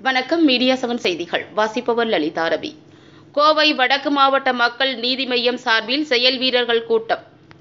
வணக்கம் media seven செய்திகள் வாசிப்பவர் லலிதா ரவி கோவை வடக்கு மாவட்ட மக்கள் நீதி மய்யம் சார்பில் செயல் வீரர்கள் கூட்டம்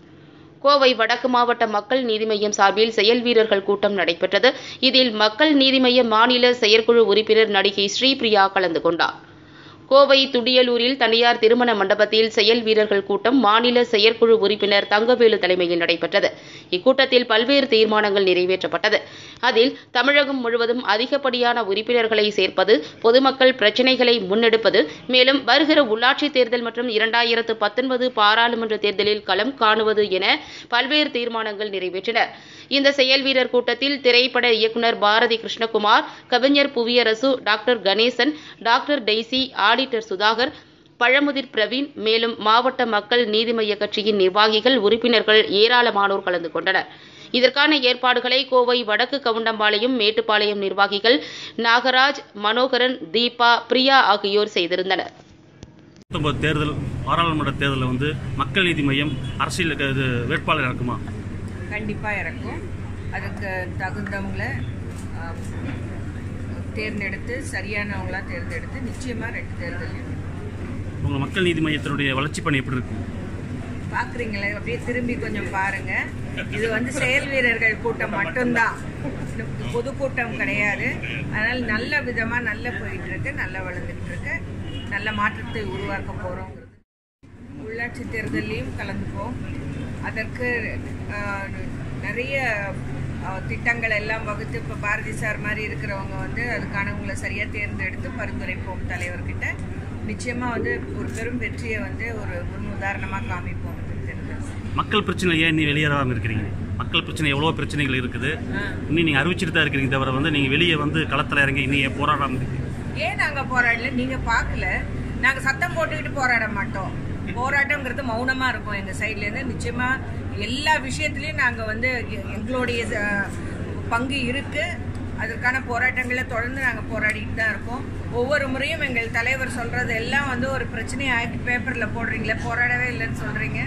கோவை வடக்கு மாவட்ட மக்கள் நீதி மய்யம் சார்பில் செயல் வீரர்கள் கூட்டம் நடைபெற்றது இதில் மக்கள் நீதி மய்ய மாநில செயற்குழு உறுப்பினர் நடிகை ஸ்ரீபிரியா கலந்து கொண்டார் கோவை துடியலூரில் தனியார் திருமண மண்டபத்தில் செயல் வீரர்கள் கூட்டம் மாநில செயற்குழு உறுப்பினர் தங்கவேலு தலைமையில் நடைபெற்றது இக்கூட்டத்தில் பல்வேறு தீர்மானங்கள் நிறைவேற்றப்பட்டது அதில் தமிழகம் முழுவதும் அதிகப்படியான உறுப்பினர்களை சேர்ப்பது பொதுமக்கள் பிரச்சினைகளை முன்னெடுப்பது மேலும் வருகிற உள்ளாட்சித் தேர்தல் மற்றும் இரண்டாயிரத்து பத்தொன்பது பாராளுமன்ற தேர்தலில் களம் காணுவது என பல்வேறு தீர்மானங்கள் நிறைவேற்றினர் இந்த செயல் வீரர் கூட்டத்தில் திரைப்பட இயக்குனர் பாரதி கிருஷ்ணகுமார் கவிஞர் Puviyarasu doctor Ganesan doctor Daisy auditor Sudhakar Pazhamudhir Praveen மேலும் மாவட்ட மக்கள் நீதி மய்ய கட்சியின் நிர்வாகிகள் உறுப்பினர்கள் ஏராளமானோர் கலந்து கொண்டனர் இதற்கான ஏற்பாடுகளை கோவை வடக்கு கவுண்டம்பாளையம் மேட்டுப்பாளையம் நிர்வாகிகள் நாகராஜ் மனோகரன் தீபா பிரியா ஆகியோர் செய்திருந்தனர் பத்தொன்பது தேர்தல் பாராளுமன்ற தேர்தலில் வந்து மக்கள் நீதி மையம் அரசியல் இது வேட்பாளர் இறக்குமா கண்டிப்பாக இறக்கும் அதுக்கு தகுந்தவங்களை ஆம், தேர்ந்தெடுத்து சரியானவங்களா தேர்ந்தெடுத்து நிச்சயமாக ரெண்டு தேர்தலையும் உங்கள் மக்கள் நீதி மையத்தினுடைய வளர்ச்சி பணி எப்படி இருக்கு பார்க்குறீங்களே அப்படியே திரும்பி கொஞ்சம் பாருங்க இது வந்து செயல் வீரர்கள் கூட்டம் மட்டும்தான் இது பொதுக்கூட்டம் கிடையாது அதனால் நல்ல விதமாக நல்ல போயிட்டு இருக்கு நல்லா வளர்ந்துட்டு இருக்கு நல்ல மாற்றத்தை உருவாக்க போகிறோங்கிறது உள்ளாட்சி தேர்தலையும் கலந்துப்போம் அதற்கு ஆஹ், நிறைய ஆஹ், திட்டங்கள் எல்லாம் வகுத்து இப்போ பாரதி சார் மாதிரி இருக்கிறவங்க வந்து அதுக்கானவங்களை சரியாக தேர்ந்தெடுத்து பரிந்துரைப்போம் தலைவர்கிட்ட நிச்சயமாக வந்து ஒரு பெரும் வெற்றியை வந்து ஒரு முன் உதாரணமாக காமிப்போம் இந்த தேர்தல் மக்கள் பிரச்சனை ஏன் நீ வெளியேறாமல் இருக்கிறீங்க மக்கள் பிரச்சனை எவ்வளோ பிரச்சனைகள் இருக்குது இன்னும் நீங்கள் அறிவிச்சிட்டு தான் இருக்கிறீங்க தவிர வந்து நீங்கள் வெளியே வந்து களத்தில் இறங்கி இன்னும் ஏன் போராடாமல் இருக்கீங்க ஏன் நாங்கள் போராடல நீங்கள் பார்க்கல நாங்கள் சத்தம் போட்டுக்கிட்டு போராட மாட்டோம் போராட்டங்கிறது மௌனமாக இருக்கும் எங்கள் சைட்லேருந்து நிச்சயமாக எல்லா விஷயத்துலையும் நாங்கள் வந்து எ- எங்களுடைய அஹ், பங்கு இருக்குது அதற்கான போராட்டங்களை தொடர்ந்து நாங்கள் போராடிட்டு தான் இருக்கோம் ஒவ்வொரு முறையும் எங்கள் தலைவர் சொல்கிறது எல்லாம் வந்து ஒரு பிரச்சனையை ஆக்கி பேப்பரில் போடுறீங்களே போராடவே இல்லைன்னு சொல்கிறீங்க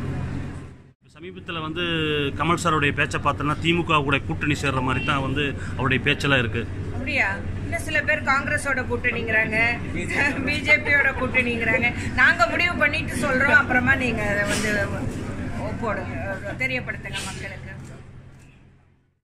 சமீபத்தில் வந்து கமல் சாருடைய பேச்சை பார்த்தோன்னா திமுக கூட கூட்டணி சேர்ற மாதிரி தான் வந்து அவருடைய பேச்செல்லாம் இருக்குது அப்படியா இன்னும் சில பேர் காங்கிரஸோட கூட்டணிங்கிறாங்க பிஜேபியோட கூட்டணிங்கிறாங்க நாங்க முடிவு பண்ணிட்டு சொல்றோம் அப்புறமா நீங்க அதை வந்து போடுங்க தெரியப்படுத்துங்க மக்களுக்கு